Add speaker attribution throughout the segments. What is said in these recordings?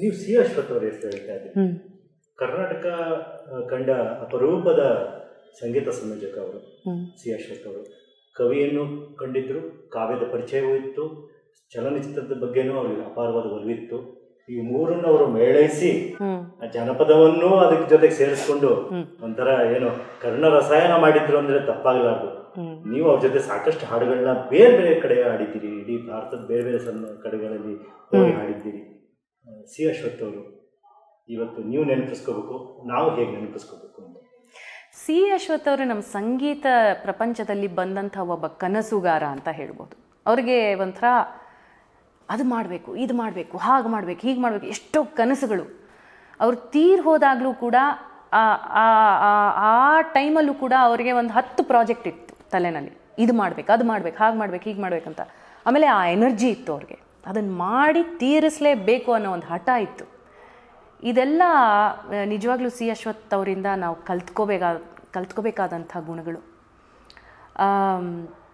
Speaker 1: ನೀವು ಸಿ ಅಶ್ವಥ್ ಅವ್ರ ಹೆಸರು ಹೇಳ್ತಾ ಇದ್ದೀರಿ ಕರ್ನಾಟಕ ಆ, ಕಂಡ ಅಪರೂಪದ ಸಂಗೀತ ಸಂಯೋಜಕ ಅವರು ಸಿ ಅಶ್ವಥ್ ಅವರು ಕವಿಯನ್ನು ಕಂಡಿದ್ರು ಕಾವ್ಯದ ಪರಿಚಯವೂ ಇತ್ತು ಚಲನಚಿತ್ರದ ಬಗ್ಗೆನೂ ಅವರಿಗೆ ಅಪಾರವಾದ ಒಲವಿತ್ತು ಈ ಮೂರನ್ನು ಅವರು ಮೇಳೈಸಿ ಆ ಜನಪದವನ್ನು ಅದಕ್ಕೆ ಜೊತೆಗೆ ಸೇರಿಸ್ಕೊಂಡು ಒಂಥರ ಏನು ಕರ್ಣ ರಸಾಯನ ಮಾಡಿದ್ರು ಅಂದ್ರೆ ತಪ್ಪಾಗಲಾರ್ದು ನೀವು ಅವ್ರ ಜೊತೆ ಸಾಕಷ್ಟು ಹಾಡುಗಳನ್ನ ಬೇರೆ ಬೇರೆ ಕಡೆ ಹಾಡಿದ್ದೀರಿ ಇಡೀ ಭಾರತದ ಬೇರೆ ಬೇರೆ ಸಣ್ಣ ಕಡೆಗಳಲ್ಲಿ ಹೋಗಿ ಹಾಡಿದ್ದೀರಿ ಆ, ಸಿ ಅಶ್ವಥ್ ಅವರು ಇವತ್ತು ನೀವು ನೆನಪಿಸ್ಕೋಬೇಕು ನಾವು ಹೇಗೆ ನೆನಪಿಸ್ಕೋಬೇಕು ಅಂತ
Speaker 2: ಸಿ ಅಶ್ವಥ್ ಅವರು ನಮ್ಮ ಸಂಗೀತ ಪ್ರಪಂಚದಲ್ಲಿ ಬಂದಂಥ ಒಬ್ಬ ಕನಸುಗಾರ ಅಂತ ಹೇಳ್ಬೋದು ಅವ್ರಿಗೆ ಒಂಥರ ಅದು ಮಾಡಬೇಕು ಇದು ಮಾಡಬೇಕು ಹಾಗೆ ಮಾಡಬೇಕು ಹೀಗೆ ಮಾಡಬೇಕು ಎಷ್ಟೋ ಕನಸುಗಳು ಅವ್ರು ತೀರ್ ಹೋದಾಗಲೂ ಕೂಡ ಆ- ಆ- ಆ- ಆ ಟೈಮಲ್ಲೂ ಕೂಡ ಅವರಿಗೆ ಒಂದು ಹತ್ತು ಪ್ರಾಜೆಕ್ಟ್ ಇತ್ತು ತಲೆನಲ್ಲಿ ಇದು ಮಾಡ್ಬೇಕು ಅದು ಮಾಡ್ಬೇಕು ಹಾಗೆ ಮಾಡ್ಬೇಕು ಹೀಗೆ ಮಾಡ್ಬೇಕಂತ ಆಮೇಲೆ ಆ ಎನರ್ಜಿ ಇತ್ತು ಅವ್ರಿಗೆ ಅದನ್ನು ಮಾಡಿ ತೀರಿಸಲೇಬೇಕು ಅನ್ನೋ ಒಂದು ಹಠ ಇತ್ತು ಇದೆಲ್ಲ ಆ, ನಿಜವಾಗ್ಲೂ ಸಿ ಅಶ್ವಥ್ ಅವರಿಂದ ನಾವು ಕಲ್ತ್ಕೋಬೇಕಾದ ಕಲ್ತ್ಕೋಬೇಕಾದಂಥ ಗುಣಗಳು ಆಮ್,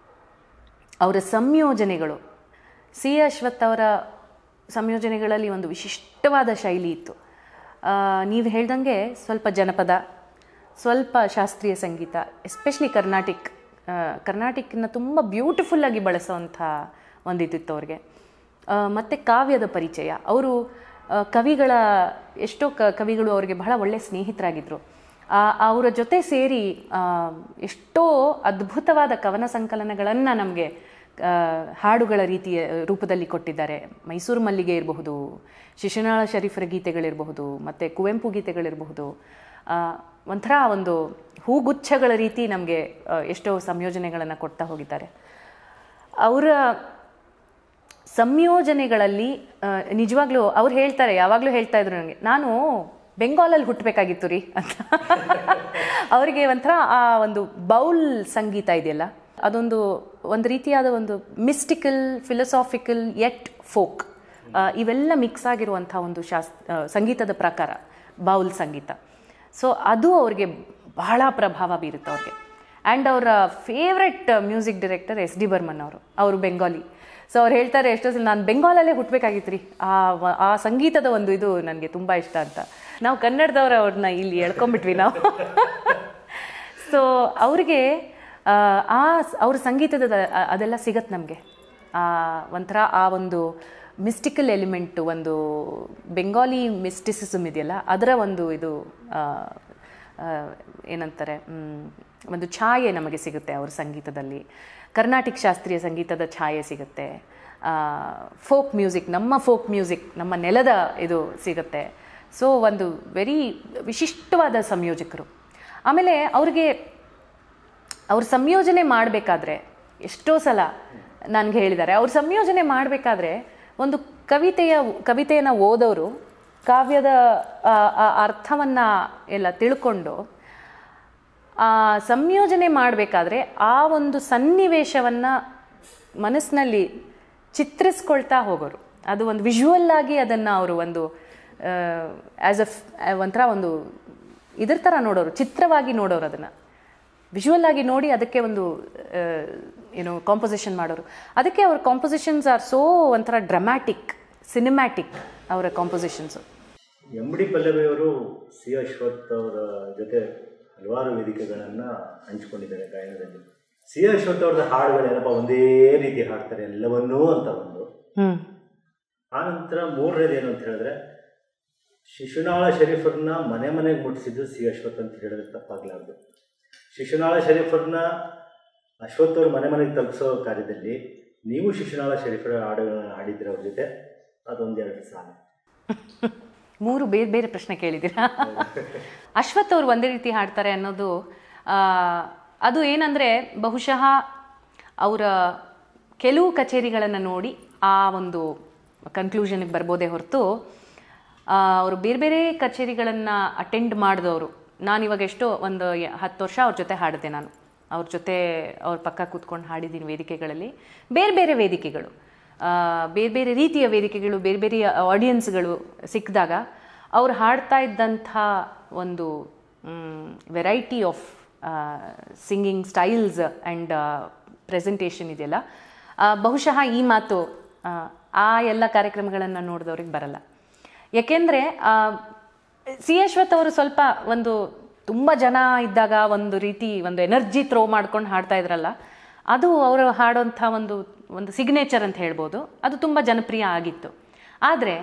Speaker 2: ಅವರ ಸಂಯೋಜನೆಗಳು ಸಿ ಅಶ್ವಥ್ ಅವರ ಸಂಯೋಜನೆಗಳಲ್ಲಿ ಒಂದು ವಿಶಿಷ್ಟವಾದ ಶೈಲಿ ಇತ್ತು ನೀವು ಹೇಳ್ದಂಗೆ ಸ್ವಲ್ಪ ಜನಪದ ಸ್ವಲ್ಪ ಶಾಸ್ತ್ರೀಯ ಸಂಗೀತ ಎಸ್ಪೆಷಲಿ ಕರ್ನಾಟಿಕ್ ಕರ್ನಾಟಿಕ್ನ ತುಂಬ ಬ್ಯೂಟಿಫುಲ್ಲಾಗಿ ಬಳಸೋವಂಥ ಒಂದಿತ್ತು ಅವ್ರಿಗೆ ಆ, ಮತ್ತು ಕಾವ್ಯದ ಪರಿಚಯ ಅವರು ಆ, ಕವಿಗಳ ಎಷ್ಟೋ ಕ ಕವಿಗಳು ಅವರಿಗೆ ಬಹಳ ಒಳ್ಳೆಯ ಸ್ನೇಹಿತರಾಗಿದ್ದರು ಅವರ ಜೊತೆ ಸೇರಿ ಆ, ಎಷ್ಟೋ ಅದ್ಭುತವಾದ ಕವನ ಸಂಕಲನಗಳನ್ನು ನಮಗೆ ಹಾಡುಗಳ ರೀತಿಯ ರೂಪದಲ್ಲಿ ಕೊಟ್ಟಿದ್ದಾರೆ ಮೈಸೂರು ಮಲ್ಲಿಗೆ ಇರಬಹುದು ಶಿಶುನಾಳ ಶರೀಫರ ಗೀತೆಗಳಿರಬಹುದು ಮತ್ತು ಕುವೆಂಪು ಗೀತೆಗಳಿರಬಹುದು ಆ, ಒಂಥರ ಒಂದು ಹೂಗುಚ್ಛಗಳ ರೀತಿ ನಮಗೆ ಎಷ್ಟೋ ಸಂಯೋಜನೆಗಳನ್ನು ಕೊಡ್ತಾ ಹೋಗಿದ್ದಾರೆ ಅವರ ಸಂಯೋಜನೆಗಳಲ್ಲಿ ಆ, ನಿಜವಾಗ್ಲೂ ಅವ್ರು ಹೇಳ್ತಾರೆ ಯಾವಾಗಲೂ ಹೇಳ್ತಾ ಇದ್ರು ನನಗೆ ನಾನು ಬೆಂಗಾಲಲ್ಲಿ ಹುಟ್ಟಬೇಕಾಗಿತ್ತು ರೀ ಅಂತ ಅವರಿಗೆ ಒಂಥರ ಆ ಒಂದು ಬೌಲ್ ಸಂಗೀತ ಇದೆಯಲ್ಲ ಅದೊಂದು ಒಂದು ರೀತಿಯಾದ ಒಂದು ಮಿಸ್ಟಿಕಲ್ ಫಿಲಸಾಫಿಕಲ್ ಎಟ್ ಫೋಕ್ ಇವೆಲ್ಲ ಮಿಕ್ಸ್ ಆಗಿರುವಂಥ ಒಂದು ಶಾಸ್ ಆ, ಸಂಗೀತದ ಪ್ರಕಾರ ಬೌಲ್ ಸಂಗೀತ ಸೊ ಅದು ಅವ್ರಿಗೆ ಬಹಳ ಪ್ರಭಾವ ಬೀರುತ್ತೆ ಅವ್ರಿಗೆ ಆ್ಯಂಡ್ ಅವರ favourite music director S D Burman ಅವರು ಅವರು ಬೆಂಗಾಲಿ ಸೊ ಅವ್ರು ಹೇಳ್ತಾರೆ ಎಷ್ಟೋ ಸಲ ನಾನು ಬೆಂಗಾಲಲ್ಲೇ ಹುಟ್ಟಬೇಕಾಗಿತ್ತು ರೀ ಆ ವ- ಆ ಸಂಗೀತದ ಒಂದು ಇದು ನನಗೆ ತುಂಬ ಇಷ್ಟ ಅಂತ ನಾವು ಕನ್ನಡದವ್ರು ಅವ್ರನ್ನ ಇಲ್ಲಿ ಎಳ್ಕೊಂಬಿಟ್ವಿ ನಾವು ಸೊ ಅವ್ರಿಗೆ ಆ, ಆ ಸ್- ಅವ್ರ ಸಂಗೀತದ ಅ- ಅದೆಲ್ಲ ಸಿಗತ್ತೆ ನಮಗೆ ಒಂಥರ ಆ ಒಂದು ಮಿಸ್ಟಿಕಲ್ ಎಲಿಮೆಂಟು ಒಂದು ಬೆಂಗಾಲಿ ಮಿಸ್ಟಿಸಿಸಮ್ ಇದೆಯಲ್ಲ ಅದರ ಒಂದು ಇದು ಆ, ಆ, ಏನಂತಾರೆ ಮ್, ಒಂದು ಛಾಯೆ ನಮಗೆ ಸಿಗುತ್ತೆ ಅವ್ರ ಸಂಗೀತದಲ್ಲಿ ಕರ್ನಾಟಿಕ್ ಶಾಸ್ತ್ರೀಯ ಸಂಗೀತದ ಛಾಯೆ ಸಿಗುತ್ತೆ ಫೋಕ್ ಮ್ಯೂಸಿಕ್ ನಮ್ಮ ಫೋಕ್ ಮ್ಯೂಸಿಕ್ ನಮ್ಮ ನೆಲದ ಇದು ಸಿಗುತ್ತೆ ಸೊ ಒಂದು ವೆರಿ ವಿಶಿಷ್ಟವಾದ ಸಂಯೋಜಕರು ಆಮೇಲೆ ಅವ್ರಿಗೆ ಅವ್ರ ಸಂಯೋಜನೆ ಮಾಡಬೇಕಾದ್ರೆ ಎಷ್ಟೋ ಸಲ ನನಗೆ ಹೇಳಿದ್ದಾರೆ ಅವ್ರ ಸಂಯೋಜನೆ ಮಾಡಬೇಕಾದ್ರೆ ಒಂದು ಕವಿತೆಯ ಕವಿತೆಯನ್ನು ಓದೋರು ಕಾವ್ಯದ ಅರ್ಥವನ್ನು ಎಲ್ಲ ತಿಳ್ಕೊಂಡು ಆ ಸಂಯೋಜನೆ ಮಾಡಬೇಕಾದ್ರೆ ಆ ಒಂದು ಸನ್ನಿವೇಶವನ್ನು ಮನಸ್ಸಿನಲ್ಲಿ ಚಿತ್ರಿಸ್ಕೊಳ್ತಾ ಹೋಗೋರು ಅದು ಒಂದು ವಿಜುವಲ್ ಆಗಿ ಅದನ್ನು ಅವರು ಒಂದು ಆ್ಯಸ್ ಅ ಒಂಥರ ಒಂದು ಇದ್ರ ಥರ ನೋಡೋರು ಚಿತ್ರವಾಗಿ ನೋಡೋರು ಅದನ್ನು ವಿಜುವಲ್ ಆಗಿ ನೋಡಿ ಅದಕ್ಕೆ ಒಂದು ಆ, ಏನು ಕಾಂಪೊಸಿಷನ್ ಮಾಡೋರು ಅದಕ್ಕೆ ಅವ್ರ ಕಾಂಪೊಸಿಷನ್ಸ್ ಆರ್ ಸೋ ಒಂಥರ ಡ್ರಮ್ಯಾಟಿಕ್ ಸಿನಿಮ್ಯಾಟಿಕ್ ಅವರ ಕಾಂಪೊಸಿಷನ್ಸು
Speaker 1: ಎಂ ಡಿ ಪಲ್ಲವಿಯವರು ಸಿ ಅಶ್ವಥ್ ಅವರ ಜೊತೆ ಹಲವಾರು ವೇದಿಕೆಗಳನ್ನು ಹಂಚಿಕೊಂಡಿದ್ದಾರೆ ಗಾಯನದಲ್ಲಿ ಸಿ ಅಶ್ವಥ್ ಅವ್ರದ ಹಾಡುಗಳೇನಪ್ಪ ಒಂದೇ ರೀತಿ ಹಾಡ್ತಾರೆ ಎಲ್ಲವನ್ನೂ ಅಂತ ಒಂದು
Speaker 2: ಹ್ಞೂ
Speaker 1: ಆನಂತರ ಮೂರನೇದು ಏನು ಅಂತ ಹೇಳಿದ್ರೆ ಶಿಶುನಾಳ ಶರೀಫರ್ನ ಮನೆ ಮನೆಗೆ ಮುಟ್ಟಿಸಿದ್ದು ಸಿ ಅಶ್ವಥ್ ಅಂತ ಹೇಳಿದ್ರೆ ತಪ್ಪಾಗಲಾರ್ದು ಶಿಶುನಾಳ ಶರೀಫರ್ನ ಅಶ್ವಥ್ ಅವ್ರ ಮನೆ ಮನೆಗೆ ತಲುಪಿಸೋ ಕಾರ್ಯದಲ್ಲಿ ನೀವು ಶಿಶುನಾಳ ಶರೀಫರ ಹಾಡುಗಳನ್ನ ಹಾಡಿದ್ರೆ ಅವ್ರ ಜೊತೆ ಅದೊಂದೆರಡು ಸಾಲ
Speaker 2: ಮೂರು ಬೇರೆ ಬೇರೆ ಪ್ರಶ್ನೆ ಕೇಳಿದ್ದೀರಾ ಅಶ್ವಥ್ ಅವ್ರು ಒಂದೇ ರೀತಿ ಹಾಡ್ತಾರೆ ಅನ್ನೋದು ಆ, ಅದು ಏನಂದರೆ ಬಹುಶಃ ಅವರ ಕೆಲವು ಕಚೇರಿಗಳನ್ನು ನೋಡಿ ಆ ಒಂದು ಕನ್ಕ್ಲೂಷನ್ಗೆ ಬರ್ಬೋದೇ ಹೊರತು ಅವರು ಬೇರೆ ಬೇರೆ ಕಚೇರಿಗಳನ್ನು ಅಟೆಂಡ್ ಮಾಡಿದವರು ನಾನು ಇವಾಗ ಎಷ್ಟೋ ಒಂದು ಯ- ಹತ್ತು ವರ್ಷ ಅವ್ರ ಜೊತೆ ಹಾಡಿದೆ ನಾನು ಅವ್ರ ಜೊತೆ ಅವ್ರ ಪಕ್ಕ ಕೂತ್ಕೊಂಡು ಹಾಡಿದ್ದೀನಿ ವೇದಿಕೆಗಳಲ್ಲಿ ಬೇರೆ ಬೇರೆ ವೇದಿಕೆಗಳು ಆ, ಬೇರೆ ಬೇರೆ ರೀತಿಯ ವೇದಿಕೆಗಳು ಬೇರೆ ಬೇರೆ ಆಡಿಯನ್ಸ್ಗಳು ಸಿಕ್ಕಿದಾಗ ಅವ್ರು ಹಾಡ್ತಾ ಇದ್ದಂಥ ಒಂದು variety of singing styles and presentation ಇದೆಯಲ್ಲ ಆ, ಬಹುಶಃ ಈ ಮಾತು ಆ, ಆ ಎಲ್ಲ ಕಾರ್ಯಕ್ರಮಗಳನ್ನು ನೋಡಿದವ್ರಿಗೆ ಬರಲ್ಲ ಯಾಕೆಂದರೆ ಸಿ ಅಶ್ವಥ್ ಅವರು ಸ್ವಲ್ಪ ಒಂದು ತುಂಬ ಜನ ಇದ್ದಾಗ ಒಂದು ರೀತಿ ಒಂದು ಎನರ್ಜಿ ಥ್ರೋ ಮಾಡ್ಕೊಂಡು ಹಾಡ್ತಾ ಇದ್ರಲ್ಲ ಅದು ಅವರು ಹಾಡೋಂಥ ಒಂದು ಒಂದು ಸಿಗ್ನೇಚರ್ ಅಂತ ಹೇಳ್ಬೋದು ಅದು ತುಂಬ ಜನಪ್ರಿಯ ಆಗಿತ್ತು ಆದರೆ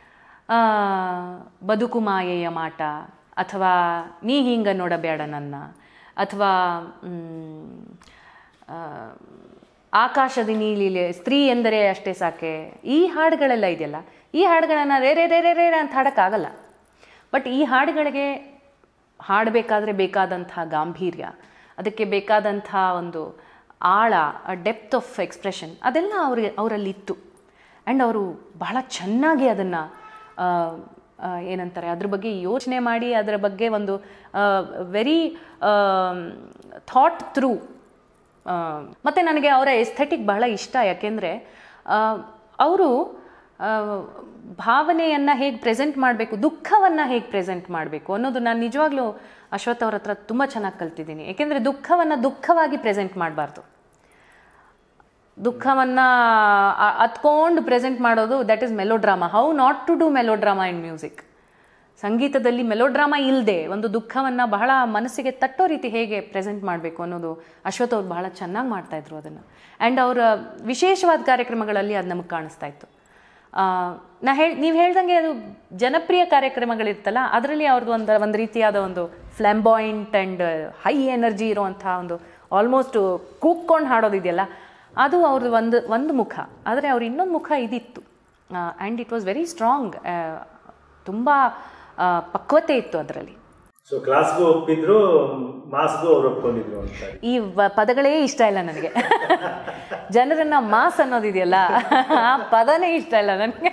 Speaker 2: ಬದುಕು ಮಾಯೆಯ ಮಾಟ ಅಥವಾ ನೀ ಹಿಂಗ ನೋಡಬೇಡ ನನ್ನ ಅಥವಾ ಮ್, ಆ, ಆಕಾಶದ ನೀಲಿಲೆ ಸ್ತ್ರೀ ಎಂದರೆ ಅಷ್ಟೇ ಸಾಕೆ ಈ ಹಾಡುಗಳೆಲ್ಲ ಇದೆಯಲ್ಲ ಈ ಹಾಡುಗಳನ್ನು ರೇ ರೇ ರೇ ರೇ ರೇ ಅಂತ ಹಾಡೋಕ್ಕಾಗಲ್ಲ ಬಟ್ ಈ ಹಾಡುಗಳಿಗೆ ಹಾಡಬೇಕಾದ್ರೆ ಬೇಕಾದಂಥ ಗಾಂಭೀರ್ಯ ಅದಕ್ಕೆ ಬೇಕಾದಂಥ ಒಂದು ಆಳ ಡೆಪ್ತ್ ಆಫ್ ಎಕ್ಸ್ಪ್ರೆಷನ್ ಅದೆಲ್ಲ ಅವ್ರಿಗೆ ಅವರಲ್ಲಿ ಇತ್ತು ಆ್ಯಂಡ್ ಅವರು ಬಹಳ ಚೆನ್ನಾಗಿ ಅದನ್ನು ಏನಂತಾರೆ ಅದ್ರ ಬಗ್ಗೆ ಯೋಚನೆ ಮಾಡಿ ಅದರ ಬಗ್ಗೆ ಒಂದು ವೆರಿ ಥಾಟ್ ಥ್ರೂ ಮತ್ತು ನನಗೆ ಅವರ ಎಸ್ಥೆಟಿಕ್ ಬಹಳ ಇಷ್ಟ ಯಾಕೆಂದರೆ ಅವರು ಭಾವನೆಯನ್ನು ಹೇಗೆ ಪ್ರೆಸೆಂಟ್ ಮಾಡಬೇಕು ದುಃಖವನ್ನು ಹೇಗೆ ಪ್ರೆಸೆಂಟ್ ಮಾಡಬೇಕು ಅನ್ನೋದು ನಾನು ನಿಜವಾಗ್ಲೂ ಅಶ್ವಥ್ ಅವ್ರ ಹತ್ರ ತುಂಬ ಚೆನ್ನಾಗಿ ಕಲ್ತಿದ್ದೀನಿ ಏಕೆಂದರೆ ದುಃಖವನ್ನು ದುಃಖವಾಗಿ ಪ್ರೆಸೆಂಟ್ ಮಾಡಬಾರ್ದು ದುಃಖವನ್ನು ಹತ್ಕೊಂಡು ಪ್ರೆಸೆಂಟ್ ಮಾಡೋದು that is melodrama how not to do melodrama in music ಸಂಗೀತದಲ್ಲಿ ಮೆಲೋಡ್ರಾಮಾ ಇಲ್ಲದೆ ಒಂದು ದುಃಖವನ್ನು ಬಹಳ ಮನಸ್ಸಿಗೆ ತಟ್ಟೋ ರೀತಿ ಹೇಗೆ ಪ್ರೆಸೆಂಟ್ ಮಾಡಬೇಕು ಅನ್ನೋದು ಅಶ್ವಥ್ ಅವ್ರು ಬಹಳ ಚೆನ್ನಾಗಿ ಮಾಡ್ತಾಯಿದ್ರು ಅದನ್ನು ಆ್ಯಂಡ್ ಅವರ ವಿಶೇಷವಾದ ಕಾರ್ಯಕ್ರಮಗಳಲ್ಲಿ ಅದು ನಮಗೆ ಕಾಣಿಸ್ತಾ ಇತ್ತು ಆ, ನಾ ಹೇಳಿ ನೀವು ಹೇಳ್ದಂಗೆ ಅದು ಜನಪ್ರಿಯ ಕಾರ್ಯಕ್ರಮಗಳಿರ್ತಲ್ಲ ಅದರಲ್ಲಿ ಅವ್ರದ್ದು ಒಂದು ಒಂದು ರೀತಿಯಾದ ಒಂದು ಫ್ಲ್ಯಾಂಬಾಯಿಂಟ್ ಆ್ಯಂಡ್ ಹೈ ಎನರ್ಜಿ ಇರುವಂಥ ಒಂದು ಆಲ್ಮೋಸ್ಟ್ ಕೂಕ್ಕೊಂಡು ಹಾಡೋದಿದೆಯಲ್ಲ ಅದು ಅವ್ರದ್ದು ಒಂದು ಒಂದು ಮುಖ ಆದರೆ ಅವ್ರ ಇನ್ನೊಂದು ಮುಖ ಇದಿತ್ತು and it was very strong ತುಂಬ ಪಕ್ವತೆ ಇತ್ತು ಅದರಲ್ಲಿ
Speaker 1: ಸೊ ಕ್ಲಾಸ್ಗೂ ಒಪ್ಪಿದ್ರು ಮಾಸ್ಗೂ ಅವ್ರು ಒಪ್ಕೊಂಡಿದ್ರು ಅಂತ
Speaker 2: ಈ ವ- ಪದಗಳೇ ಇಷ್ಟ ಇಲ್ಲ ನನಗೆ ಜನರನ್ನ ಮಾಸ್ ಅನ್ನೋದಿದೆಯಲ್ಲ ಆ ಪದನೇ ಇಷ್ಟ ಇಲ್ಲ ನನಗೆ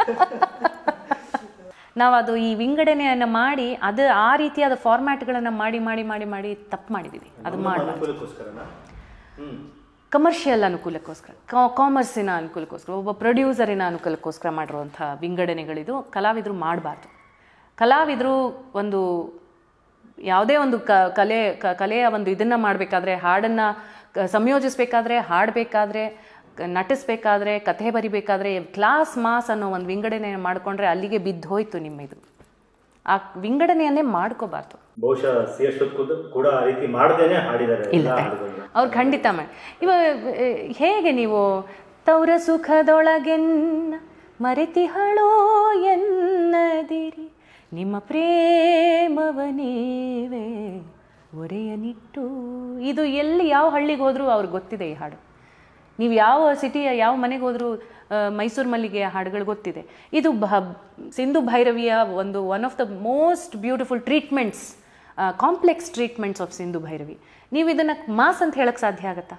Speaker 2: ನಾವು ಅದು ಈ ವಿಂಗಡಣೆಯನ್ನು ಮಾಡಿ ಅದು ಆ ರೀತಿಯಾದ ಫಾರ್ಮ್ಯಾಟ್ಗಳನ್ನು ಮಾಡಿ ಮಾಡಿ ಮಾಡಿ ಮಾಡಿ ತಪ್ಪು ಮಾಡಿದ್ದೀವಿ ಅದು ಮಾಡಬಾರ್ದು
Speaker 1: ಅನುಕೂಲಕ್ಕೋಸ್ಕರನ ಹ್ಮ್
Speaker 2: ಕಮರ್ಷಿಯಲ್ ಅನುಕೂಲಕ್ಕೋಸ್ಕರ ಕಾಮರ್ಸಿನ ಅನುಕೂಲಕ್ಕೋಸ್ಕರ ಒಬ್ಬ ಪ್ರೊಡ್ಯೂಸರಿನ ಅನುಕೂಲಕ್ಕೋಸ್ಕರ ಮಾಡಿರುವಂಥ ವಿಂಗಡಣೆಗಳಿದು ಕಲಾವಿದರು ಮಾಡಬಾರ್ದು ಕಲಾವಿದರು ಒಂದು ಯಾವುದೇ ಒಂದು ಕ ಕಲೆ ಕ ಕಲೆಯ ಒಂದು ಇದನ್ನು ಮಾಡಬೇಕಾದ್ರೆ ಹಾಡನ್ನು ಸಂಯೋಜಿಸಬೇಕಾದ್ರೆ ಹಾಡಬೇಕಾದ್ರೆ ನಟಿಸ್ಬೇಕಾದ್ರೆ ಕಥೆ ಬರಿಬೇಕಾದ್ರೆ ಕ್ಲಾಸ್ ಮಾಸ್ ಅನ್ನೋ ಒಂದು ವಿಂಗಡಣೆ ಮಾಡಿಕೊಂಡ್ರೆ ಅಲ್ಲಿಗೆ ಬಿದ್ದು ಹೋಯ್ತು ನಿಮ್ಮ ಇದು ಆ ವಿಂಗಡಣೆಯನ್ನೇ ಮಾಡ್ಕೋಬಾರ್ದು
Speaker 1: ಬಹುಶಃ ಸಿ ಅಶ್ವಥ್ ಕೂಡ- ಕೂಡ ಆ ರೀತಿ ಮಾಡದೇನೆ ಹಾಡಿದ್ದಾರೆ ಎಲ್ಲ ಹಾಡುಗಳನ್ನ
Speaker 2: ಅವ್ರು ಖಂಡಿತ ಮಾಡಿ ಇವಾಗ ಆ, ಹೇಗೆ ನೀವು ತೌರ ಸುಖದೊಳಗೆನ್ನ ಮರೆತಿಹಳೋ ಎನ್ನದಿರಿ ನಿಮ್ಮ ಪ್ರೇಮವ ನೀವೇ ಒರೆಯನಿಟ್ಟು ಇದು ಎಲ್ಲಿ ಯಾವ ಹಳ್ಳಿಗೆ ಹೋದರೂ ಅವ್ರಿಗೆ ಗೊತ್ತಿದೆ ಈ ಹಾಡು ನೀವು ಯಾವ ಸಿಟಿಯ ಯಾವ ಮನೆಗೆ ಹೋದರೂ ಮೈಸೂರು ಮಲ್ಲಿಗೆಯ ಹಾಡುಗಳು ಗೊತ್ತಿದೆ ಇದು ಬ ಸಿಂಧು ಭೈರವಿಯ ಒಂದು one of the most beautiful treatments complex treatments of Sindhu Bhairavi ನೀವು ಇದನ್ನು ಮಾಸ್ ಅಂತ ಹೇಳಕ್ಕೆ ಸಾಧ್ಯ ಆಗತ್ತಾ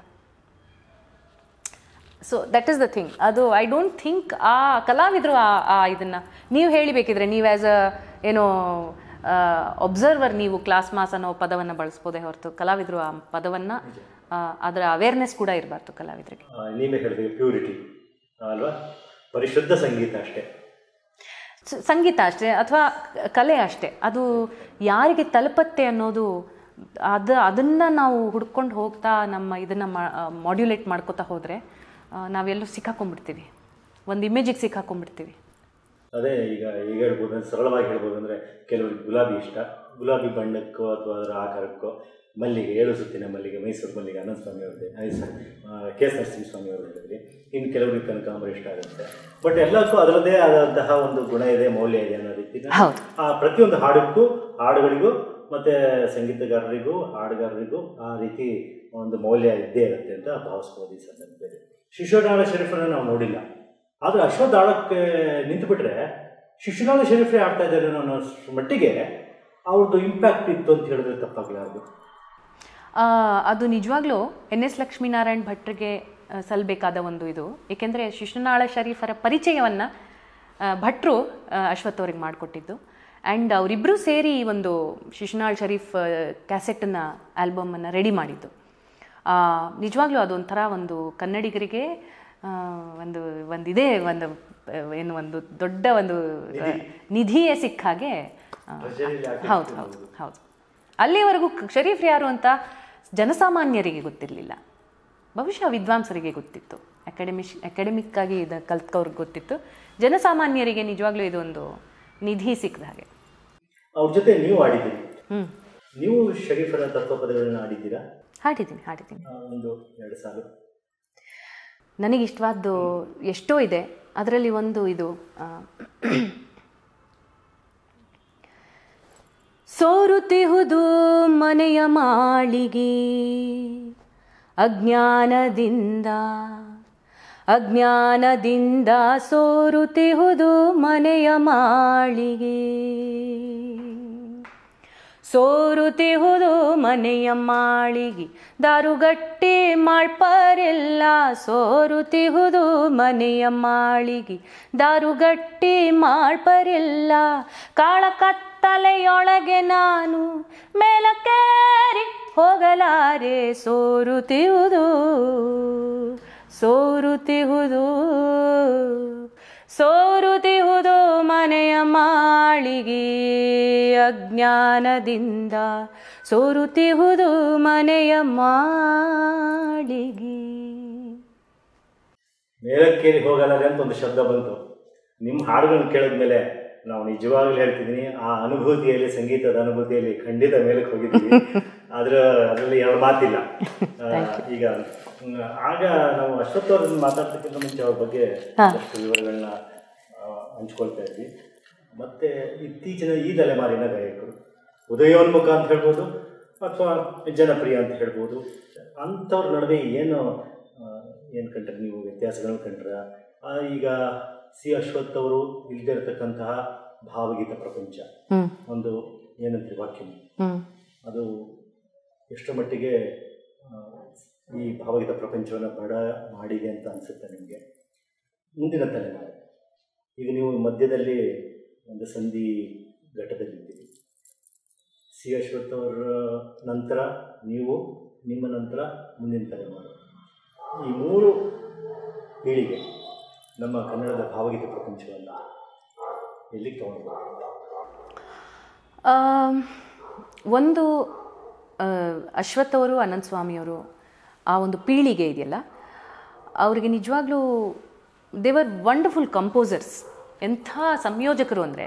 Speaker 2: so that is the thing ಅದು ಐ ಡೋಂಟ್ ಥಿಂಕ್ ಆ ಕಲಾವಿದರು ಆ ಆ ಇದನ್ನು ನೀವು ಹೇಳಿಬೇಕಿದ್ರೆ ನೀವು ಆ್ಯಸ್ ಅ ಏನೋ ಒಬ್ಸರ್ವರ್ ನೀವು ಕ್ಲಾಸ್ ಮಾಸ್ ಅನ್ನೋ ಪದವನ್ನು ಬಳಸ್ಬೋದೇ ಹೊರತು ಕಲಾವಿದರು ಆ ಪದವನ್ನು ಅದರ ಅವೇರ್ನೆಸ್ ಕೂಡ ಇರಬಾರ್ದು ಕಲಾವಿದರಿಗೆ
Speaker 1: ಆ, ನೀವೇ ಹೇಳಿದ್ರಿ ಪ್ಯೂರಿಟಿ ಅಲ್ವಾ ಪರಿಶುದ್ಧ ಸಂಗೀತ ಅಷ್ಟೇ
Speaker 2: ಸ- ಸಂಗೀತ ಅಷ್ಟೇ ಅಥವಾ ಕಲೆ ಅಷ್ಟೇ ಅದು ಯಾರಿಗೆ ತಲುಪತ್ತೆ ಅನ್ನೋದು ಅದು ಅದನ್ನು ನಾವು ಹುಡ್ಕೊಂಡು ಹೋಗ್ತಾ ನಮ್ಮ ಇದನ್ನು ಮಾಡ್ಯುಲೇಟ್ ಮಾಡ್ಕೋತಾ ಹೋದರೆ ನಾವೆಲ್ಲೂ ಸಿಕ್ಕಾಕೊಂಡ್ಬಿಡ್ತೀವಿ ಒಂದು ಇಮೇಜಿಗೆ ಸಿಕ್ಕಾಕೊಂಡ್ಬಿಡ್ತೀವಿ
Speaker 1: ಅದೇ ಈಗ ಈಗ ಹೇಳ್ಬೋದು ಅಂದ್ರೆ ಸರಳವಾಗಿ ಹೇಳ್ಬೋದು ಅಂದರೆ ಕೆಲವರಿಗೆ ಗುಲಾಬಿ ಇಷ್ಟ ಗುಲಾಬಿ ಬಣ್ಣಕ್ಕೋ ಅಥವಾ ಅದರ ಆಕಾರಕ್ಕೋ ಮಲ್ಲಿಗೆ ಏಳು ಸುತ್ತಿನ ಮಲ್ಲಿಗೆ ಮೈಸೂರು ಮಲ್ಲಿಗೆ ಅನಂತ ಸ್ವಾಮಿ ಅವ್ರದ್ದೇ ಕೆ ಎಸ್ ನರಸಿಂಹಸ್ವಾಮಿ ಅವರು ಹೇಳಿದ್ರಿ ಇನ್ನು ಕೆಲವರಿಗೆ ಕನಕಾಂಬರ ಇಷ್ಟ ಆಗುತ್ತೆ ಬಟ್ ಎಲ್ಲಕ್ಕೂ ಅದರದ್ದೇ ಆದಂತಹ ಒಂದು ಗುಣ ಇದೆ ಮೌಲ್ಯ ಇದೆ ಅನ್ನೋ ರೀತಿ
Speaker 2: ಹೌದು
Speaker 1: ಆ ಪ್ರತಿಯೊಂದು ಹಾಡಕ್ಕೂ ಹಾಡುಗಳಿಗೂ ಮತ್ತು ಸಂಗೀತಗಾರರಿಗೂ ಹಾಡುಗಾರರಿಗೂ ಆ ರೀತಿ ಒಂದು ಮೌಲ್ಯ ಇದ್ದೇ ಇರುತ್ತೆ ಅಂತ ಭಾವಿಸ್ಬೋದು ಈ ಸಂದರ್ಭದಲ್ಲಿ ಶಿಶುನಾಳ ಶರೀಫರನ್ನ ನಾವು ನೋಡಿಲ್ಲ ಆದರೆ ಅಶ್ವಥ್ ಆಡಕ್ಕೆ ನಿಂತುಬಿಟ್ರೆ ಶಿಶುನಾಳ ಶರೀಫರೇ ಆಡ್ತಾ ಇದ್ದಾರೆ ಅನ್ನೋ ಅಷ್ಟ್ರ ಮಟ್ಟಿಗೆ ಅವ್ರದ್ದು ಇಂಪ್ಯಾಕ್ಟ್ ಇತ್ತು ಅಂತ ಹೇಳಿದ್ರೆ ತಪ್ಪಾಗಲಾರದು
Speaker 2: ಆ, ಅದು ನಿಜವಾಗ್ಲೂ ಎನ್ ಎಸ್ ಲಕ್ಷ್ಮೀನಾರಾಯಣ್ ಭಟ್ರಿಗೆ ಆ, ಸಲ್ಲಬೇಕಾದ ಒಂದು ಇದು ಏಕೆಂದರೆ ಶಿಶುನಾಳ ಶರೀಫರ ಪರಿಚಯವನ್ನು ಭಟ್ರು ಆ, ಅಶ್ವಥ್ ಅವ್ರಿಗೆ ಮಾಡಿಕೊಟ್ಟಿದ್ದು ಆ್ಯಂಡ್ ಅವರಿಬ್ಬರೂ ಸೇರಿ ಈ ಒಂದು ಶಿಶುನಾಳ್ ಶರೀಫ್ ಕ್ಯಾಸೆಟನ್ನು ಆಲ್ಬಮನ್ನು ರೆಡಿ ಮಾಡಿದ್ದು ಆ, ನಿಜವಾಗ್ಲೂ ಅದೊಂಥರ ಒಂದು ಕನ್ನಡಿಗರಿಗೆ ಆ, ಒಂದು ಒಂದಿದೆ ಒಂದು ಆ, ಏನು ಒಂದು ದೊಡ್ಡ ಒಂದು ಆ, ನಿಧಿಯೇ ಸಿಕ್ಕ ಹಾಗೆ ಆ, ಹೌದು ಹೌದು ಹೌದು ಅಲ್ಲಿವರೆಗೂ ಕ- ಶರೀಫ್ ಯಾರು ಅಂತ ಜನಸಾಮಾನ್ಯರಿಗೆ ಗೊತ್ತಿರಲಿಲ್ಲ ಬಹುಶಃ ವಿದ್ವಾಂಸರಿಗೆ ಗೊತ್ತಿತ್ತು ಅಕಾಡೆಮಿಶ್ ಅಕಾಡೆಮಿಕ್ ಆಗಿ ಇದು ಕಲ್ತ್ಕವ್ರಿಗೆ ಗೊತ್ತಿತ್ತು ಜನಸಾಮಾನ್ಯರಿಗೆ ನಿಜವಾಗ್ಲೂ ಇದೊಂದು ನಿಧಿ ಸಿಕ್ಕದ ಹಾಗೆ
Speaker 1: ಅವ್ರ ಜೊತೆ ನೀವು ಆಡಿದ್ದೀರಿ
Speaker 2: ಹ್ಞೂ
Speaker 1: ನೀವು ಶರೀಫರ ತತ್ವಪದಗಳನ್ನ ಆಡಿದ್ದೀರಾ
Speaker 2: ಹಾಡಿದ್ದೀನಿ ಹಾಡಿದ್ದೀನಿ
Speaker 1: ಆ, ಒಂದು ಎರಡು ಸಾಲು
Speaker 2: ನನಗೆ ಇಷ್ಟವಾದ್ದು ಎಷ್ಟೋ ಇದೆ ಅದರಲ್ಲಿ ಒಂದು ಇದು ಆ, ಸೋರುತಿಹುದು ಮನೆಯ ಮಾಳಿಗೆ ಅಜ್ಞಾನದಿಂದ ಅಜ್ಞಾನದಿಂದ ಸೋರುತಿಹುದು ಮನೆಯ ಮಾಳಿಗೆ ಸೋರುತಿಹುದು ಮನೆಯ ಮಾಳಿಗೆ ದಾರುಗಟ್ಟಿ ಮಾಳ್ಪರೆಲ್ಲ ಸೋರುತಿಹುದು ಮನೆಯ ಮಾಳಿಗೆ ದಾರುಗಟ್ಟಿ ಮಾಳ್ಪರೆಲ್ಲ ಕಾಳ ಕತ್ತಲೆಯೊಳಗೆ ನಾನು ಮೇಲಕ್ಕೇರಿ ಹೋಗಲಾರೆ ಸೋರುತಿಹುದು ಸೋರುತಿಹುದು ಸೋರುತಿಹುದು ಮನೆಯ ಮಾಳಿಗೆ ಅಜ್ಞಾನದಿಂದ ಸೋರುತಿಹುದು ಮನೆಯ ಮಾಳಿಗೆ
Speaker 1: ಮೇಲಕ್ಕೇರಿ ಹೋಗಲ್ಲ ಅಂತ ಒಂದು ಶಬ್ದ ಬಂತು ನಿಮ್ಮ ಹಾಡುಗಳನ್ನ ಕೇಳಿದ್ಮೇಲೆ ನಾವು ನಿಜವಾಗ್ಲೂ ಹೇಳ್ತಿದ್ದೀನಿ ಆ ಅನುಭೂತಿಯಲ್ಲಿ ಸಂಗೀತದ ಅನುಭೂತಿಯಲ್ಲಿ ಖಂಡಿತ ಮೇಲಕ್ಕೆ ಹೋಗಿದ್ದೀವಿ ಆದ್ರ ಅದರಲ್ಲಿ ಎರಡು ಮಾತಿಲ್ಲ ಆ, ಈಗ ಹ್ಮ್, ಆಗ ನಾವು ಅಶ್ವತ್ಥ ಅವ್ರನ್ನ ಮಾತಾಡ್ತಕ್ಕಿಂತ ಮುಂಚೆ ಅವ್ರ ಬಗ್ಗೆ ಒಂದಷ್ಟು ವಿವರಗಳನ್ನ ಆ, ಹಂಚ್ಕೊಳ್ತಾ ಇದ್ವಿ ಮತ್ತೆ ಇತ್ತೀಚಿನ ಈ ತಲೆಮಾರಿನ ಗಾಯಕರು ಉದಯೋನ್ಮುಖ ಅಂತ ಹೇಳ್ಬೋದು ಅಥವಾ ಜನಪ್ರಿಯ ಅಂತ ಹೇಳ್ಬೋದು ಅಂಥವ್ರ ನಡುವೆ ಏನು ಏನು ಕಂಡ್ರೆ ನೀವು ವ್ಯತ್ಯಾಸಗಳನ್ನು ಕಂಡ್ರ ಆ, ಈಗ ಸಿ ಅಶ್ವಥ್ ಅವರು ಇಲ್ಲದೆ ಇರತಕ್ಕಂತಹ ಭಾವಗೀತ ಪ್ರಪಂಚ
Speaker 2: ಹ್ಞೂ
Speaker 1: ಒಂದು ಏನಂತೀರಿ ವಾಕ್ಯ
Speaker 2: ಹ್ಞೂ
Speaker 1: ಅದು ಎಷ್ಟರ ಮಟ್ಟಿಗೆ ಆ, ಈ ಭಾವಗೀತ ಪ್ರಪಂಚವನ್ನು ಬಡ ಮಾಡಿದೆ ಅಂತ ಅನಿಸುತ್ತೆ ನಿಮಗೆ ಮುಂದಿನ ತಲೆಮಾರು ಈಗ ನೀವು ಮಧ್ಯದಲ್ಲಿ ಒಂದು ಸಂಧಿ ಘಟ್ಟದಲ್ಲಿದ್ದೀರಿ ಸಿ ಅಶ್ವಥ್ ಅವರ ನಂತರ ನೀವು ನಿಮ್ಮ ನಂತರ ಮುಂದಿನ ತಲೆಮಾರು ಈ ಮೂರು ಪೀಳಿಗೆ ನಮ್ಮ ಕನ್ನಡದ ಭಾವಗೀತ ಪ್ರಪಂಚವನ್ನು ಎಲ್ಲಿಗೆ ತಗೊಂಡು
Speaker 2: ಆಮ್, ಒಂದು ಆ, ಅಶ್ವಥ್ ಅವರು ಅನಂತ ಸ್ವಾಮಿಯವರು ಆ ಒಂದು ಪೀಳಿಗೆ ಇದೆಯಲ್ಲ ಅವರಿಗೆ ನಿಜವಾಗ್ಲೂ ದೇವರ್ ವಂಡರ್ಫುಲ್ ಕಂಪೋಸರ್ಸ್ ಎಂಥ ಸಂಯೋಜಕರು ಅಂದರೆ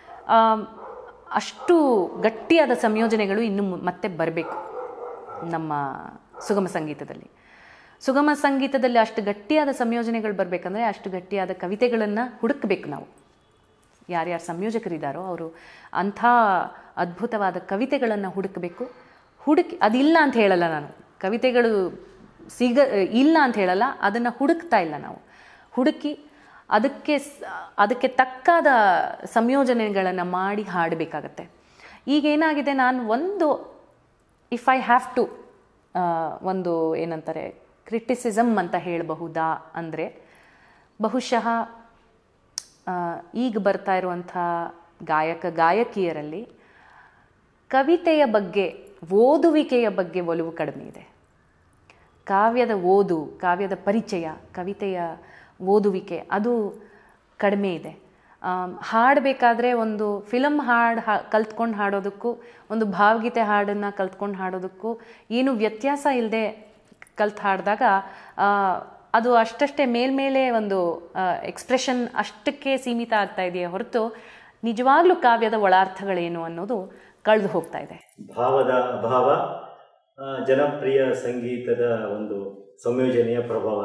Speaker 2: ಅಷ್ಟು ಗಟ್ಟಿಯಾದ ಸಂಯೋಜನೆಗಳು ಇನ್ನು ಮು- ಮತ್ತೆ ಬರಬೇಕು ನಮ್ಮ ಸುಗಮ ಸಂಗೀತದಲ್ಲಿ ಸುಗಮ ಸಂಗೀತದಲ್ಲಿ ಅಷ್ಟು ಗಟ್ಟಿಯಾದ ಸಂಯೋಜನೆಗಳು ಬರಬೇಕಂದ್ರೆ ಅಷ್ಟು ಗಟ್ಟಿಯಾದ ಕವಿತೆಗಳನ್ನು ಹುಡುಕಬೇಕು ನಾವು ಯಾರ್ಯಾರು ಸಂಯೋಜಕರಿದ್ದಾರೋ ಅವರು ಅಂಥ ಅದ್ಭುತವಾದ ಕವಿತೆಗಳನ್ನು ಹುಡುಕಬೇಕು ಹುಡುಕಿ ಅದಿಲ್ಲ ಅಂತ ಹೇಳಲ್ಲ ನಾನು ಕವಿತೆಗಳು ಸಿಗ ಇಲ್ಲ ಅಂತ ಹೇಳಲ್ಲ ಅದನ್ನು ಹುಡುಕ್ತಾ ಇಲ್ಲ ನಾವು ಹುಡುಕಿ ಅದಕ್ಕೆ ಸ- ಅದಕ್ಕೆ ತಕ್ಕಾದ ಸಂಯೋಜನೆಗಳನ್ನು ಮಾಡಿ ಹಾಡಬೇಕಾಗತ್ತೆ ಈಗ ಏನಾಗಿದೆ ನಾನು ಒಂದು ಇಫ್ ಐ ಹ್ಯಾವ್ ಟು ಒಂದು ಏನಂತಾರೆ ಕ್ರಿಟಿಸಿಸಮ್ ಅಂತ ಹೇಳಬಹುದಾ ಅಂದರೆ ಬಹುಶಃ ಆ, ಈಗ ಬರ್ತಾ ಇರುವಂಥ ಗಾಯಕ ಗಾಯಕಿಯರಲ್ಲಿ ಕವಿತೆಯ ಬಗ್ಗೆ ಓದುವಿಕೆಯ ಬಗ್ಗೆ ಒಲವು ಕಡಿಮೆ ಇದೆ ಕಾವ್ಯದ ಓದು ಕಾವ್ಯದ ಪರಿಚಯ ಕವಿತೆಯ ಓದುವಿಕೆ ಅದು ಕಡಿಮೆ ಇದೆ ಹಾಡಬೇಕಾದ್ರೆ ಒಂದು ಫಿಲಮ್ ಹಾಡು ಹಾ ಕಲ್ತ್ಕೊಂಡು ಹಾಡೋದಕ್ಕೂ ಒಂದು ಭಾವಗೀತೆ ಹಾಡನ್ನು ಕಲ್ತ್ಕೊಂಡು ಹಾಡೋದಕ್ಕೂ ಏನು ವ್ಯತ್ಯಾಸ ಇಲ್ಲದೆ ಕಲ್ತು ಹಾಡಿದಾಗ ಅದು ಅಷ್ಟಷ್ಟೇ ಮೇಲ್ಮೇಲೆ ಒಂದು ಎಕ್ಸ್ಪ್ರೆಷನ್ ಅಷ್ಟಕ್ಕೆ ಸೀಮಿತ ಆಗ್ತಾ ಇದೆಯೇ ಹೊರತು ನಿಜವಾಗ್ಲೂ ಕಾವ್ಯದ ಒಳಾರ್ಥಗಳೇನು ಅನ್ನೋದು ಕಳೆದು ಹೋಗ್ತಾ ಇದೆ
Speaker 1: ಭಾವದ ಅಭಾವ ಆ, ಜನಪ್ರಿಯ ಸಂಗೀತದ ಒಂದು ಸಂಯೋಜನೆಯ ಪ್ರಭಾವ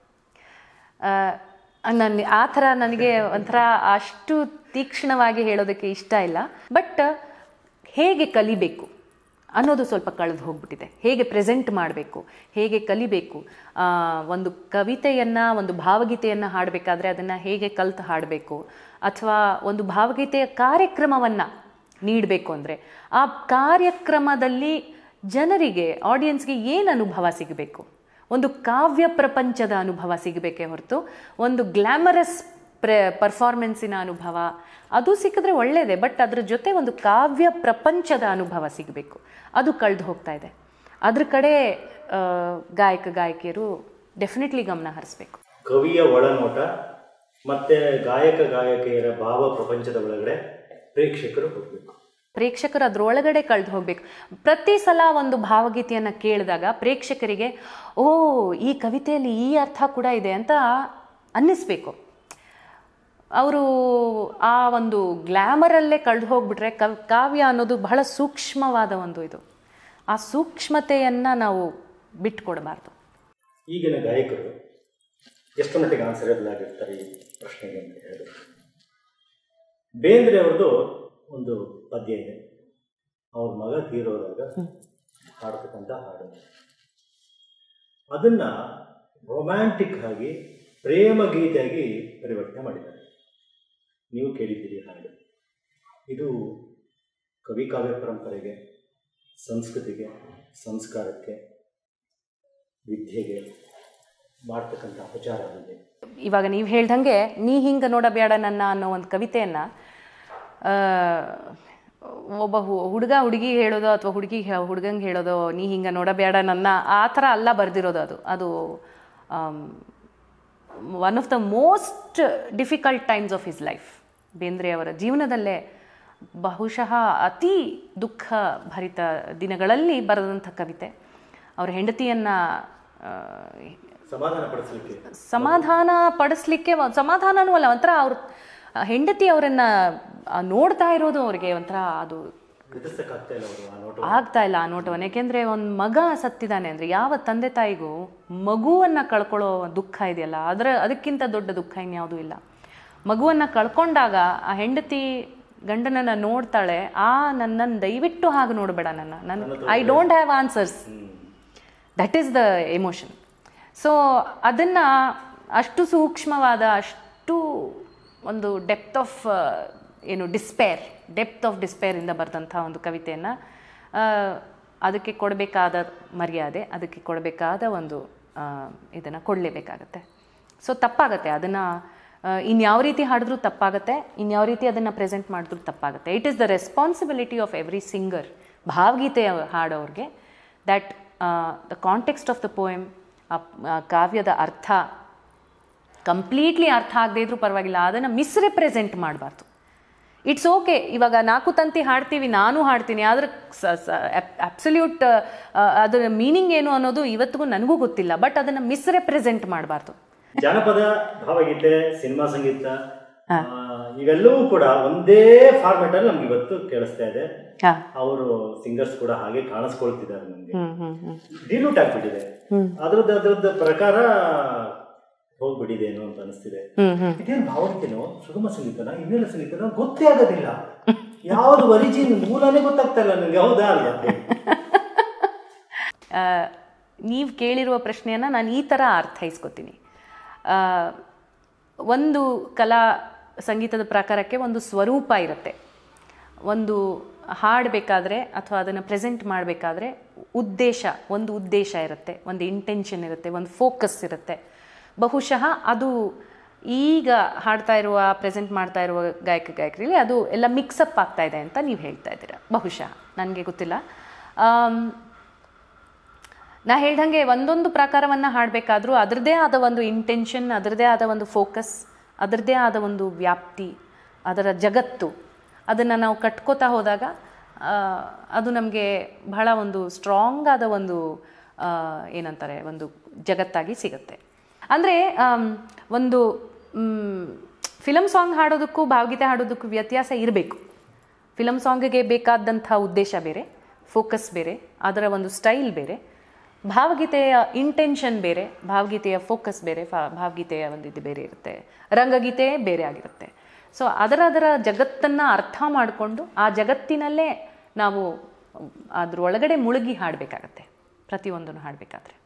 Speaker 2: ನನ್ನ ಆ ಥರ ನನಗೆ ಒಂಥರ ಅಷ್ಟು ತೀಕ್ಷ್ಣವಾಗಿ ಹೇಳೋದಕ್ಕೆ ಇಷ್ಟ ಇಲ್ಲ ಬಟ್ ಹೇಗೆ ಕಲಿಬೇಕು ಅನ್ನೋದು ಸ್ವಲ್ಪ ಕಳೆದು ಹೋಗ್ಬಿಟ್ಟಿದೆ ಹೇಗೆ ಪ್ರೆಸೆಂಟ್ ಮಾಡಬೇಕು ಹೇಗೆ ಕಲಿಬೇಕು ಆ, ಒಂದು ಕವಿತೆಯನ್ನು ಒಂದು ಭಾವಗೀತೆಯನ್ನು ಹಾಡಬೇಕಾದ್ರೆ ಅದನ್ನು ಹೇಗೆ ಕಲ್ತು ಹಾಡಬೇಕು ಅಥವಾ ಒಂದು ಭಾವಗೀತೆಯ ಕಾರ್ಯಕ್ರಮವನ್ನು ನೀಡಬೇಕು ಅಂದರೆ ಆ ಕಾರ್ಯಕ್ರಮದಲ್ಲಿ ಜನರಿಗೆ ಆಡಿಯನ್ಸ್ಗೆ ಏನು ಅನುಭವ ಸಿಗಬೇಕು ಒಂದು ಕಾವ್ಯ ಪ್ರಪಂಚದ ಅನುಭವ ಸಿಗಬೇಕೇ ಹೊರತು ಒಂದು ಗ್ಲ್ಯಾಮರಸ್ ಪ್ರ ಪರ್ಫಾರ್ಮೆನ್ಸಿನ ಅನುಭವ ಅದು ಸಿಕ್ಕಿದ್ರೆ ಒಳ್ಳೆಯದೇ ಬಟ್ ಅದ್ರ ಜೊತೆ ಒಂದು ಕಾವ್ಯ ಪ್ರಪಂಚದ ಅನುಭವ ಸಿಗಬೇಕು ಅದು ಕಳೆದು ಹೋಗ್ತಾ ಇದೆ ಅದ್ರ ಕಡೆ ಆ, ಗಾಯಕ ಗಾಯಕಿಯರು ಡೆಫಿನೆಟ್ಲಿ ಗಮನ ಹರಿಸ್ಬೇಕು
Speaker 1: ಕವಿಯ ಒಳನೋಟ ಮತ್ತೆ ಗಾಯಕ ಗಾಯಕಿಯರ ಭಾವ ಪ್ರಪಂಚದ ಒಳಗಡೆ ಪ್ರೇಕ್ಷಕರು ಹೋಗಬೇಕು
Speaker 2: ಪ್ರೇಕ್ಷಕರು ಅದರೊಳಗಡೆ ಕಳೆದು ಹೋಗ್ಬೇಕು ಪ್ರತಿ ಸಲ ಒಂದು ಭಾವಗೀತೆಯನ್ನು ಕೇಳಿದಾಗ ಪ್ರೇಕ್ಷಕರಿಗೆ ಓ ಈ ಕವಿತೆಯಲ್ಲಿ ಈ ಅರ್ಥ ಕೂಡ ಇದೆ ಅಂತ ಅನ್ನಿಸ್ಬೇಕು ಅವರು ಆ ಒಂದು ಗ್ಲ್ಯಾಮರಲ್ಲೇ ಕಳೆದು ಹೋಗ್ಬಿಟ್ರೆ ಕವ್ ಕಾವ್ಯ ಅನ್ನೋದು ಬಹಳ ಸೂಕ್ಷ್ಮವಾದ ಒಂದು ಇದು ಆ ಸೂಕ್ಷ್ಮತೆಯನ್ನು ನಾವು ಬಿಟ್ಕೊಡಬಾರ್ದು
Speaker 1: ಈಗಿನ ಗಾಯಕರು ಎಷ್ಟು ಮಟ್ಟಿಗೆ ಆನ್ಸರಬಲ್ ಆಗಿರ್ತಾರೆ ಈ ಪ್ರಶ್ನೆಗೆ ಅಂತ ಹೇಳಿದ್ರೆ ಬೇಂದ್ರೆ ಅವ್ರದ್ದು ಒಂದು ಪದ್ಯ ಇದೆ ಅವ್ರ ಮಗ ತೀರೋದಾಗ ಹಾಡ್ತಕ್ಕಂಥ ಹಾಡು ಅದನ್ನ ರೊಮ್ಯಾಂಟಿಕ್ ಆಗಿ ಪ್ರೇಮ ಗೀತೆಯಾಗಿ ಪರಿವರ್ತನೆ ಮಾಡಿದ್ದಾರೆ ನೀವು ಕೇಳಿದ್ದೀರಿ ಹಾಡು ಇದು ಕವಿ ಕಾವ್ಯ ಪರಂಪರೆಗೆ ಸಂಸ್ಕೃತಿಗೆ ಸಂಸ್ಕಾರಕ್ಕೆ ವಿದ್ಯೆಗೆ ಮಾಡ್ತಕ್ಕಂಥ ಅಪಚಾರ ಆಗಿದೆ
Speaker 2: ಇವಾಗ ನೀವು ಹೇಳ್ದಂಗೆ ನೀ ಹಿಂಗೆ ನೋಡಬೇಡ ನನ್ನ ಅನ್ನೋ ಒಂದು ಕವಿತೆಯನ್ನು ಒಬ್ಬ ಹು- ಹುಡುಗ ಹುಡುಗಿ ಹೇಳೋದು ಅಥವಾ ಹುಡುಗಿ ಹುಡುಗಂಗೆ ಹೇಳೋದು ನೀ ಹಿಂಗೆ ನೋಡಬೇಡ ನನ್ನ ಆ ಥರ ಅಲ್ಲ ಬರೆದಿರೋದು ಅದು ಅದು one of the most difficult times of his life Bendre ಅವರ ಜೀವನದಲ್ಲೇ ಬಹುಶಃ ಅತಿ ದುಃಖ ಭರಿತ ದಿನಗಳಲ್ಲಿ ಬರೆದಂಥ ಕವಿತೆ ಅವರ ಹೆಂಡತಿಯನ್ನು
Speaker 1: ಸಮಾಧಾನ ಪಡಿಸಲಿಕ್ಕೆ
Speaker 2: ಸಮಾಧಾನ ಪಡಿಸ್ಲಿಕ್ಕೆ ವ- ಸಮಾಧಾನನೂ ಅಲ್ಲ ಒಂಥರ ಅವ್ರ ಹೆಂಡತಿ ಅವರನ್ನ ಆ, ನೋಡ್ತಾ ಇರೋದು ಅವ್ರಿಗೆ ಒಂಥರ ಅದು
Speaker 1: ಗೃಹಿಸಕ್ಕಾಗ್ತಾ ಇಲ್ಲ ಅವರು ಆ ನೋಟ
Speaker 2: ಆಗ್ತಾ ಇಲ್ಲ ಆ ನೋಟವನ್ನು ಯಾಕೆಂದ್ರೆ ಒಂದು ಮಗ ಸತ್ತಿದ್ದಾನೆ ಅಂದ್ರೆ ಯಾವ ತಂದೆ ತಾಯಿಗೂ ಮಗುವನ್ನ ಕಳ್ಕೊಳ್ಳೋ ದುಃಖ ಇದೆಯಲ್ಲ ಅದರ ಅದಕ್ಕಿಂತ ದೊಡ್ಡ ದುಃಖ ಇನ್ಯಾವುದೂ ಇಲ್ಲ ಮಗುವನ್ನ ಕಳ್ಕೊಂಡಾಗ ಆ ಹೆಂಡತಿ ಗಂಡನನ್ನ ನೋಡ್ತಾಳೆ ಆ ನನ್ನನ್ನು ದಯವಿಟ್ಟು ಹಾಗೆ ನೋಡಬೇಡ ನನ್ನ ನನ್ನ I don't have answers that is the emotion so ಅದನ್ನು ಅಷ್ಟು ಸೂಕ್ಷ್ಮವಾದ ಅಷ್ಟು ಒಂದು ಡೆಪ್ತ್ ಆಫ್ ಏನು ಡಿಸ್ಪೇರ್ ಡೆಪ್ತ್ ಆಫ್ ಡಿಸ್ಪೇರಿಂದ ಬರೆದಂಥ ಒಂದು ಕವಿತೆಯನ್ನು ಅದಕ್ಕೆ ಕೊಡಬೇಕಾದ ಮರ್ಯಾದೆ ಅದಕ್ಕೆ ಕೊಡಬೇಕಾದ ಒಂದು ಇದನ್ನು ಕೊಡಲೇಬೇಕಾಗತ್ತೆ ಸೊ ತಪ್ಪಾಗತ್ತೆ ಅದನ್ನು ಇನ್ಯಾವ ರೀತಿ ಹಾಡಿದ್ರೂ ತಪ್ಪಾಗತ್ತೆ ಇನ್ಯಾವ ರೀತಿ ಅದನ್ನು ಪ್ರೆಸೆಂಟ್ ಮಾಡಿದ್ರೂ ತಪ್ಪಾಗುತ್ತೆ it is the responsibility of every singer ಭಾವಗೀತೆ ಹಾಡೋರಿಗೆ that the context of the poem ಆ ಕಾವ್ಯದ ಅರ್ಥ ಕಂಪ್ಲೀಟ್ಲಿ ಅರ್ಥ ಆಗದೇ ಇದ್ರೂ ಪರವಾಗಿಲ್ಲ ಅದನ್ನು ಮಿಸ್ರೆಪ್ರೆಸೆಂಟ್ ಮಾಡಬಾರ್ದು ಇಟ್ಸ್ ಓಕೆ ಇವಾಗ ನಾಲ್ಕು ತಂತಿ ಹಾಡ್ತೀವಿ ನಾನು ಹಾಡ್ತೀನಿ ಆದ್ರೆ ಅಬ್ಸಲ್ಯೂಟ್ ಅದರ ಮೀನಿಂಗ್ ಏನು ಅನ್ನೋದು ಇವತ್ತಿಗೂ ನನಗೂ ಗೊತ್ತಿಲ್ಲ ಬಟ್ ಅದನ್ನು ಮಿಸ್ರೆಪ್ರೆಸೆಂಟ್ ಮಾಡಬಾರ್ದು
Speaker 1: ಜಾನಪದ ಭಾವಗೀತೆ ಸಿನಿಮಾ ಸಂಗೀತ ಆ, ಇವೆಲ್ಲವೂ ಕೂಡ ಒಂದೇ ಫಾರ್ಮೆಟ್ ಅಲ್ಲಿ ನಮ್ಗೆ ಇವತ್ತು ಕೇಳಿಸ್ತಾ ಇದೆ
Speaker 2: ಹಾಂ
Speaker 1: ಅವರು ಸಿಂಗರ್ಸ್ ಕೂಡ ಹಾಗೆ ಕಾಣಿಸ್ಕೊಳ್ತಿದ್ದಾರೆ ನಮ್ಗೆ
Speaker 2: ಹ್ಞೂ ಹ್ಞೂ ಹ್ಞೂ
Speaker 1: ಡಿಲ್ಯೂಟ್ ಆಗ್ಬಿಟ್ಟಿದೆ ಅದ್ರದ್ದು ಅದ್ರದ್ದು ಪ್ರಕಾರ ಹೋಗ್ಬಿಟ್ಟಿದೆ ಏನೋ ಅಂತ ಅನಿಸ್ತಿದೆ
Speaker 2: ಹ್ಞೂ ಹ್ಞೂ
Speaker 1: ಇದೇನು ಭಾವಗೀತೆನೋ ಸುಗಮ ಸಂಗೀತನ ಇನ್ನೆಲ್ಲ ಸಂಗೀತನ ಗೊತ್ತೇ ಆಗೋದಿಲ್ಲ ಯಾವ್ದು ಒರಿಜಿನ್ ಮೂಲನೇ ಗೊತ್ತಾಗ್ತಾ ಇಲ್ಲ ನಂಗೆ ಹೌದಾ ಅಲ್ವಾ
Speaker 2: ನೀವು ಕೇಳಿರುವ ಪ್ರಶ್ನೆಯನ್ನು ನಾನು ಈ ಥರ ಅರ್ಥೈಸ್ಕೊತೀನಿ ಆ, ಒಂದು ಕಲಾ ಸಂಗೀತದ ಪ್ರಕಾರಕ್ಕೆ ಒಂದು ಸ್ವರೂಪ ಇರುತ್ತೆ ಒಂದು ಹಾಡಬೇಕಾದ್ರೆ ಅಥವಾ ಅದನ್ನು ಪ್ರೆಸೆಂಟ್ ಮಾಡಬೇಕಾದ್ರೆ ಉದ್ದೇಶ ಒಂದು ಉದ್ದೇಶ ಇರುತ್ತೆ ಒಂದು ಇಂಟೆನ್ಷನ್ ಇರುತ್ತೆ ಒಂದು ಫೋಕಸ್ ಇರುತ್ತೆ ಬಹುಶಃ ಅದು ಈಗ ಹಾಡ್ತಾ ಇರುವ ಪ್ರೆಸೆಂಟ್ ಮಾಡ್ತಾ ಇರುವ ಗಾಯಕ ಗಾಯಕರಲ್ಲಿ ಅದು ಎಲ್ಲ ಮಿಕ್ಸಪ್ ಆಗ್ತಾ ಇದೆ ಅಂತ ನೀವು ಹೇಳ್ತಾ ಇದ್ದೀರಾ ಬಹುಶಃ ನನಗೆ ಗೊತ್ತಿಲ್ಲ ಆಮ್, ನಾ ಹೇಳ್ದಂಗೆ ಒಂದೊಂದು ಪ್ರಕಾರವನ್ನು ಹಾಡಬೇಕಾದ್ರೂ ಅದರದ್ದೇ ಆದ ಒಂದು ಇಂಟೆನ್ಷನ್ ಅದರದ್ದೇ ಆದ ಒಂದು ಫೋಕಸ್ ಅದರದ್ದೇ ಆದ ಒಂದು ವ್ಯಾಪ್ತಿ ಅದರ ಜಗತ್ತು ಅದನ್ನು ನಾವು ಕಟ್ಕೋತಾ ಹೋದಾಗ ಆ, ಅದು ನಮಗೆ ಬಹಳ ಒಂದು ಸ್ಟ್ರಾಂಗ್ ಆದ ಒಂದು ಆ, ಏನಂತಾರೆ ಒಂದು ಜಗತ್ತಾಗಿ ಸಿಗುತ್ತೆ ಅಂದರೆ ಒಂದು ಫಿಲಮ್ ಸಾಂಗ್ ಹಾಡೋದಕ್ಕೂ ಭಾವಗೀತೆ ಹಾಡೋದಕ್ಕೂ ವ್ಯತ್ಯಾಸ ಇರಬೇಕು ಫಿಲಮ್ ಸಾಂಗಿಗೆ ಬೇಕಾದಂಥ ಉದ್ದೇಶ ಬೇರೆ ಫೋಕಸ್ ಬೇರೆ ಅದರ ಒಂದು ಸ್ಟೈಲ್ ಬೇರೆ ಭಾವಗೀತೆಯ ಇಂಟೆನ್ಷನ್ ಬೇರೆ ಭಾವಗೀತೆಯ ಫೋಕಸ್ ಬೇರೆ ಫಾ- ಭಾವಗೀತೆಯ ಒಂದು ಇದು ಬೇರೆ ಇರುತ್ತೆ ರಂಗಗೀತೆ ಬೇರೆ ಆಗಿರುತ್ತೆ ಸೊ ಅದರ ಅದರ ಜಗತ್ತನ್ನು ಅರ್ಥ ಮಾಡಿಕೊಂಡು ಆ ಜಗತ್ತಿನಲ್ಲೇ ನಾವು ಅದ್ರ ಒಳಗಡೆ ಮುಳುಗಿ ಹಾಡಬೇಕಾಗತ್ತೆ ಪ್ರತಿಯೊಂದನ್ನು ಹಾಡಬೇಕಾದ್ರೆ